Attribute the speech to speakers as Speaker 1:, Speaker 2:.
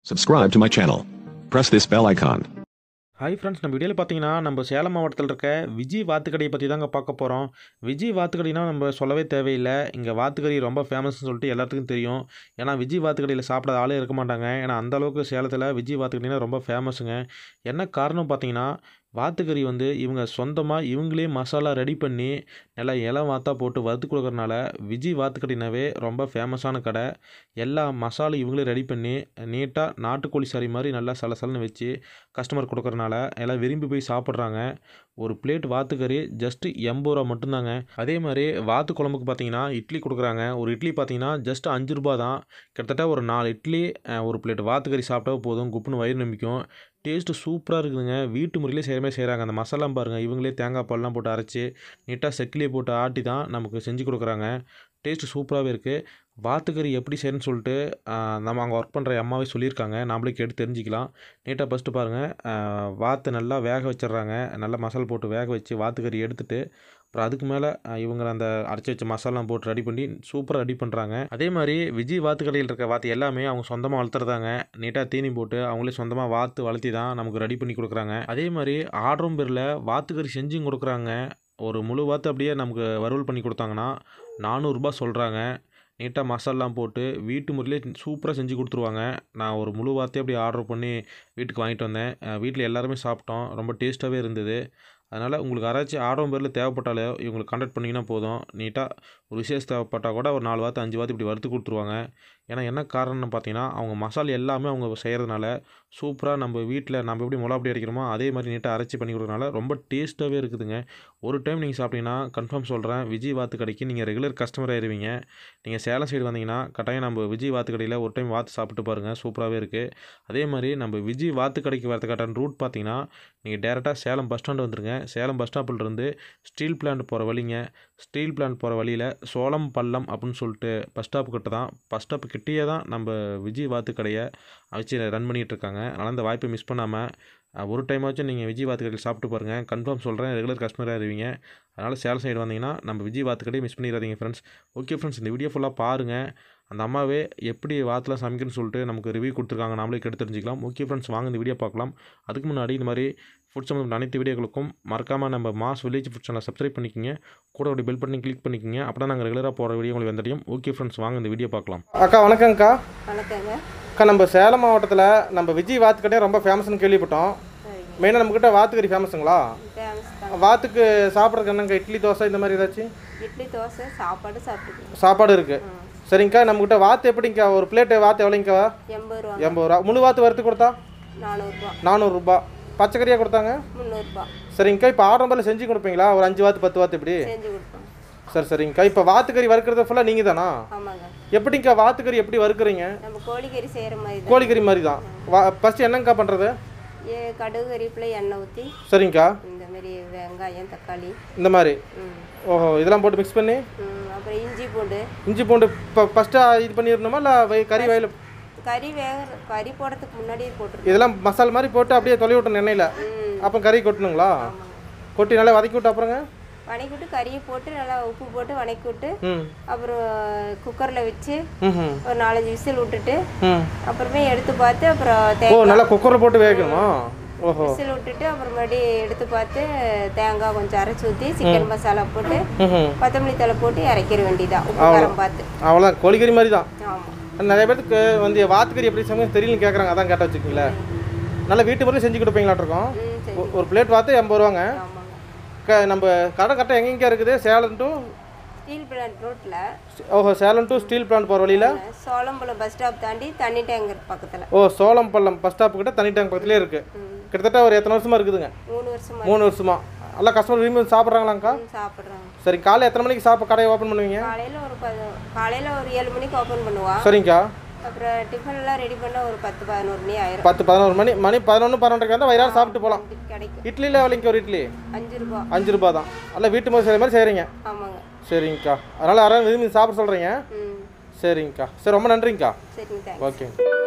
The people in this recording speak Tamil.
Speaker 1: Subscribe to my channel. Press this bell icon.
Speaker 2: Hi friends நம்ம வீடியோவில் பார்த்தீங்கன்னா நம்ம சேலம் மாவட்டத்தில் இருக்க விஜய் வாத்துக்கடையை பற்றி தாங்க பார்க்க போகிறோம் விஜய் வாத்துக்கடைனா நம்ம சொல்லவே தேவையில்லை இங்கே வாத்துக்கறி ரொம்ப ஃபேமஸ்னு சொல்லிட்டு எல்லாத்துக்கும் தெரியும் ஏன்னா விஜய் வாத்துக்கடையில் சாப்பிடாத ஆளே இருக்க மாட்டாங்க ஏன்னா அந்த அளவுக்கு சேலத்தில் விஜய் வாத்துக்கடைனா ரொம்ப ஃபேமஸுங்க என்ன காரணம் பார்த்தீங்கன்னா வாத்துக்கறி வந்து இவங்க சொந்தமாக இவங்களே மசாலா ரெடி பண்ணி நல்லா இலம் வாத்தா போட்டு வறுத்து கொடுக்குறனால விஜய் வாத்துக்கடைனாவே ரொம்ப ஃபேமஸான கடை எல்லா மசாலும் இவங்களே ரெடி பண்ணி நீட்டாக நாட்டுக்கோழி சரி மாதிரி நல்லா சலசலன்னு வச்சு கஸ்டமர் கொடுக்குறனால எல்லாம் விரும்பி போய் சாப்பிட்றாங்க ஒரு பிளேட் வாத்துக்கறி ஜஸ்ட்டு எண்பது ரூபா மட்டும்தாங்க அதே மாதிரி வாத்து குழம்புக்கு பார்த்தீங்கன்னா இட்லி கொடுக்குறாங்க ஒரு இட்லி பார்த்தீங்கன்னா ஜஸ்ட் அஞ்சு ரூபா தான் கிட்டத்தட்ட ஒரு நாலு இட்லி அஹ், ஒரு பிளேட் வாத்துக்கறி சாப்பிட்டா போதும் குப்புன்னு வயிறு நம்பிக்கும் டேஸ்ட்டு சூப்பராக இருக்குதுங்க வீட்டு முறையிலே செய்கிற மாதிரி செய்கிறாங்க அந்த மசாலாம் பாருங்கள் இவங்களே தேங்காய் பால்லாம் போட்டு அரைச்சி நீட்டாக செக்கிலே போட்டு ஆட்டி தான் நமக்கு செஞ்சு கொடுக்குறாங்க டேஸ்ட்டு சூப்பராகவே இருக்குது வாத்துக்கறி எப்படி செய்யணும்னு சொல்லிட்டு ஆஹ், நம்ம அங்கே ஒர்க் பண்ணுற அம்மாவே சொல்லியிருக்காங்க நாமளே கேட்டு தெரிஞ்சுக்கலாம் நீட்டாக ஃபஸ்ட்டு பாருங்கள் வாத்து நல்லா வேக வச்சிடுறாங்க நல்லா மசாலா போட்டு வேக வச்சு வாத்துக்கறி எடுத்துட்டு அப்புறம் அதுக்கு மேலே இவங்க அந்த அரைச்சி வச்ச மசாலாம் போட்டு ரெடி பண்ணி சூப்பராக ரெடி பண்ணுறாங்க அதே மாதிரி விஜய் வாத்துக்கடையில் இருக்க வாத்து எல்லாமே அவங்க சொந்தமாக வளர்த்துறதாங்க நீட்டாக தீனி போட்டு அவங்களே சொந்தமாக வாத்து வளர்த்தி தான் நமக்கு ரெடி பண்ணி கொடுக்குறாங்க அதே மாதிரி ஆர்டரும் பேரில் வாத்துக்கறி செஞ்சும் கொடுக்குறாங்க ஒரு முழு வாத்து அப்படியே நமக்கு வறுவல் பண்ணி கொடுத்தாங்கன்னா நானூறுரூபா சொல்கிறாங்க நீட்டாக மசாலாம் போட்டு வீட்டு முறையிலே சூப்பராக செஞ்சு கொடுத்துருவாங்க நான் ஒரு முழு வார்த்தையே அப்படி ஆர்டர் பண்ணி வீட்டுக்கு வாங்கிட்டு வந்தேன் வீட்டில் எல்லாருமே சாப்பிட்டோம் ரொம்ப டேஸ்ட்டாகவே இருந்தது அதனால் உங்களுக்கு யாராச்சும் ஆர்டர் பேரில் தேவைப்பட்டாலே இவங்களுக்கு கான்டாக்ட் பண்ணிங்கன்னா போதும் நீட்டாக ஒரு விசேஷம் தேவைப்பட்டால் கூட ஒரு நாலு வாத்து அஞ்சு வாத்து இப்படி வறுத்து கொடுத்துருவாங்க ஏன்னா என்ன காரணம்னு பார்த்தீங்கன்னா அவங்க மசாலா எல்லாமே அவங்க செய்கிறதுனால சூப்பராக நம்ம வீட்டில் நம்ம எப்படி மிளகா அப்படி அடிக்கிறோமோ அதே மாதிரி நீட்டாக அரைச்சி பண்ணி கொடுக்கறனால ரொம்ப டேஸ்ட்டாகவே இருக்குதுங்க ஒரு டைம் நீங்கள் சாப்பிட்டீங்கன்னா கன்ஃபார்ம் சொல்கிறேன் விஜய் வாத்து கடைக்கு நீங்கள் ரெகுலர் கஸ்டமர் ஆயிருவீங்க நீங்கள் சேலம் சைடு வந்தீங்கன்னா கட்டாயம் நம்ம விஜய் வாத்து கடையில் ஒரு டைம் வாத்து சாப்பிட்டு பாருங்கள் சூப்பராகவே இருக்குது அதே மாதிரி நம்ம விஜய் வாத்து கடைக்கு வரதுக்கான ரூட் பார்த்தீங்கன்னா நீங்கள் டேரெக்டாக சேலம் பஸ் ஸ்டாண்டு வந்துருங்க சேலம் பஸ் ஸ்டாப்பிலிருந்து ஸ்டீல் பிளான்ட் போகிற வழிங்க ஸ்டீல் பிளான்ட் போகிற வழியில் சோளம் பள்ளம் அப்படின்னு சொல்லிட்டு பஸ் ஸ்டாப்பு கிட்ட தான் பஸ் ஸ்டாப்பு கிட்டேயே தான் நம்ம விஜய் வாத்து கடையை வச்சு ரன் பண்ணிகிட்டு இருக்காங்க அதனால் அந்த வாய்ப்பை மிஸ் பண்ணாமல் அஹ், ஒரு டைமாச்சும் நீங்கள் விஜய் வாத்து கடையில் சாப்பிட்டு பாருங்கள் கன்ஃபார்ம் சொல்கிறேன் ரெகுலர் கஸ்டமராக இருவீங்க அதனால் சேலம் சைடு வந்தீங்கன்னா நம்ம விஜய் வாத்து கடையை மிஸ் பண்ணிடாதீங்க ஃப்ரெண்ட்ஸ் ஓகே ஃப்ரெண்ட்ஸ் இந்த வீடியோ ஃபுல்லாக பாருங்கள் அந்த அம்மாவே எப்படி வாத்தில் சமைக்கணும்னு சொல்லிட்டு நமக்கு ரிவ்யூ கொடுத்துருக்காங்க நாமளே கேட்டு தெரிஞ்சுக்கலாம் ஓகே ஃப்ரெண்ட்ஸ் வாங்க இந்த வீடியோ பார்க்கலாம் அதுக்கு முன்னாடி இந்த மாதிரி ஃபுட் சம்மந்த அனைத்து வீடியோக்களுக்கும் மறக்காமல் நம்ம மாஸ் வில்லேஜ் ஃபுட் சேனலை சப்ஸ்கிரைப் பண்ணிக்கோங்க கூட ஒரு பெல் பண்ணி கிளிக் பண்ணிக்கோங்க அப்போ நாங்கள் ரெகுலராக போகிற வீடியோ உங்களுக்கு வந்தடையும் ஓகே ஃப்ரெண்ட்ஸ் வாங்க இந்த வீடியோ பார்க்கலாம்
Speaker 3: அக்கா வணக்கங்க்கா
Speaker 4: வணக்கங்க
Speaker 3: அக்கா நம்ம சேலம் மாவட்டத்தில் நம்ம விஜய் வாத்துக்கடையே ரொம்ப ஃபேமஸ்னு கேள்விப்பட்டோம்
Speaker 4: சரிங்க
Speaker 3: மெயினாக நம்மக்கிட்ட வாத்துக்கறி ஃபேமஸுங்களா
Speaker 4: ஃபேமஸ் தான்
Speaker 3: வாத்துக்கு சாப்பிட்றதுக்கு என்னங்க இட்லி தோசை இந்த மாதிரி ஏதாச்சும்
Speaker 4: இட்லி தோசை சாப்பாடு சாப்பிட்டுக்கலாம்
Speaker 3: சாப்பாடு இருக்குது சரிங்கக்கா நம்மக்கிட்ட வாத்து எப்படிங்க்கா ஒரு பிளேட்டு வாத்து எவ்வளோங்கக்கா
Speaker 4: எண்பது ரூபா
Speaker 3: எண்பது ரூபா முழு வாத்து வறுத்து கொடுத்தா
Speaker 4: நானூறுரூபா
Speaker 3: நானூறுரூபா பச்சைக்கறியாக கொடுத்தாங்க
Speaker 4: முந்நூறுரூபா
Speaker 3: சரிங்கக்கா இப்போ ஆர்டர் மேலே செஞ்சு கொடுப்பீங்களா ஒரு அஞ்சு வாத்து பத்து வாத்து இப்படி
Speaker 4: செஞ்சு கொடுப்போம்
Speaker 3: சரி சரிங்கக்கா இப்போ வாத்துக்கறி வறுக்கிறது ஃபுல்லாக நீங்கள் தானா
Speaker 4: ஆமாங்க
Speaker 3: எப்படிங்கக்கா வாத்துக்கறி எப்படி வறுக்குறீங்க
Speaker 4: நம்ம கோழிக்கறி செய்கிற மாதிரி தான்
Speaker 3: கோழிக்கறி மாதிரி தான் வா ஃபஸ்ட்டு என்னங்கக்கா பண்ணுறது
Speaker 4: ஏ கடுகு கறிப்பில் எண்ணெய் ஊற்றி
Speaker 3: சரிங்கக்கா
Speaker 4: இந்த மாதிரி வெங்காயம் தக்காளி
Speaker 3: இந்த மாதிரி
Speaker 4: ம்
Speaker 3: ஓஹோ இதெல்லாம் போட்டு மிக்ஸ் பண்ணி
Speaker 4: ம், அப்புறம் இஞ்சி பூண்டு
Speaker 3: இஞ்சி பூண்டு இப்போ ஃபஸ்ட்டாக இது பண்ணிடணுமா இல்லை வை கறி வயல்
Speaker 4: கறி வேக கறி போடுறதுக்கு முன்னாடியே போட்டுருக்கோம்
Speaker 3: இதெல்லாம் மசால் மாதிரி போட்டு அப்படியே தொலைவி விட்டணும் எண்ணெயில்
Speaker 4: ம்
Speaker 3: அப்புறம் கறி கொட்டணுங்களா கொட்டி நல்லா வதக்கி விட்டு அப்புறங்க
Speaker 4: வணக்கி விட்டு கறியை போட்டு நல்லா உப்பு போட்டு வணக்கி விட்டு
Speaker 3: ம்
Speaker 4: அப்புறம் குக்கரில் வச்சு
Speaker 3: ம்
Speaker 4: ஒரு நாலஞ்சு விசில் விட்டுட்டு
Speaker 3: ம்
Speaker 4: அப்புறமே எடுத்து பார்த்து அப்புறம்
Speaker 3: ஓ
Speaker 4: தேங்காய்
Speaker 3: நல்லா குக்கரில் போட்டு வேகணுமா ஓஹோ
Speaker 4: விசில் விட்டுட்டு அப்புறமேடி எடுத்து பார்த்து தேங்காய் கொஞ்சம் அரைச்சி ஊற்றி சிக்கன் மசாலா போட்டு
Speaker 3: ம்
Speaker 4: கொத்தமல்லி தழை போட்டு இறக்கிற வேண்டியதான் உப்பு காரம் பார்த்து
Speaker 3: அவ்வளோதான் கோழிக்கறி மாதிரி தான்
Speaker 4: ஆமாம்
Speaker 3: நிறைய பேருக்கு வந்து வாத்துக்கறி எப்படி சமைக்க தெரியலன்னு கேட்குறாங்க அதான் கேட்ட வச்சுக்கீங்களேன் நல்லா வீட்டு முறையில் செஞ்சு கொடுப்பீங்களாட்டிருக்கோம்
Speaker 4: ம் சரி
Speaker 3: ஒரு பிளேட் வாத்து எண்பது ரூபாங்க
Speaker 4: ஆமாங்க
Speaker 3: க நம்ம கடை கரெக்டாக எங்கெங்கே இருக்குது சேலம் டு
Speaker 4: ஸ்டீல் பிளான்ட் ரோட்டில்
Speaker 3: ஓஹோ சேலம் டு ஸ்டீல் பிளான்ட் போகிற வழியில்
Speaker 4: சோளம்பலம் பஸ் ஸ்டாப் தாண்டி தண்ணி டேங்கர் பக்கத்தில்
Speaker 3: ஓ சோளம் பள்ளம் பஸ் ஸ்டாப்பு கிட்ட தனி டேங்க் பக்கத்துலேயே இருக்குது
Speaker 4: ம்
Speaker 3: கிட்டத்தட்ட ஒரு எத்தனை வருஷமா இருக்குதுங்க
Speaker 4: மூணு வருஷமா
Speaker 3: மூணு வருஷமா நல்லா கஸ்டமர் விரும்பி வந்து சாப்பிட்றாங்களாங்க்கா
Speaker 4: ம், சாப்பிட்றாங்க
Speaker 3: சரி காலையில் எத்தனை மணிக்கு சாப்பிட கடையை ஓப்பன் பண்ணுவீங்க
Speaker 4: காலையில் ஒரு பது காலையில் ஒரு ஏழு மணிக்கு ஓப்பன் பண்ணுவான்
Speaker 3: சரிங்கக்கா
Speaker 4: அப்புறம் டிஃபன்லாம் ரெடி பண்ண ஒரு பத்து பதினோரு மணி ஆயிரும்
Speaker 3: பத்து பதினோரு மணி மணி பதினொன்று பன்னெண்டுக்கு வந்தால் வயிறார சாப்பிட்டு போகலாம்
Speaker 4: கிடைக்கும்
Speaker 3: இட்லியில் எவ்வளோங்க ஒரு இட்லி
Speaker 4: அஞ்சு ரூபா
Speaker 3: அஞ்சு ரூபா தான் நல்லா வீட்டு மாதிரி செய்கிற மாதிரி செய்கிறீங்க
Speaker 4: ஆமாங்க
Speaker 3: சரிங்கக்கா அதனால் யாராவது விரும்பி சாப்பிட சொல்கிறீங்க
Speaker 4: ம்
Speaker 3: சரிங்கக்கா சரி ரொம்ப நன்றிங்கக்கா
Speaker 4: சரிங்க தேங்க்ஸ்
Speaker 3: ஓகே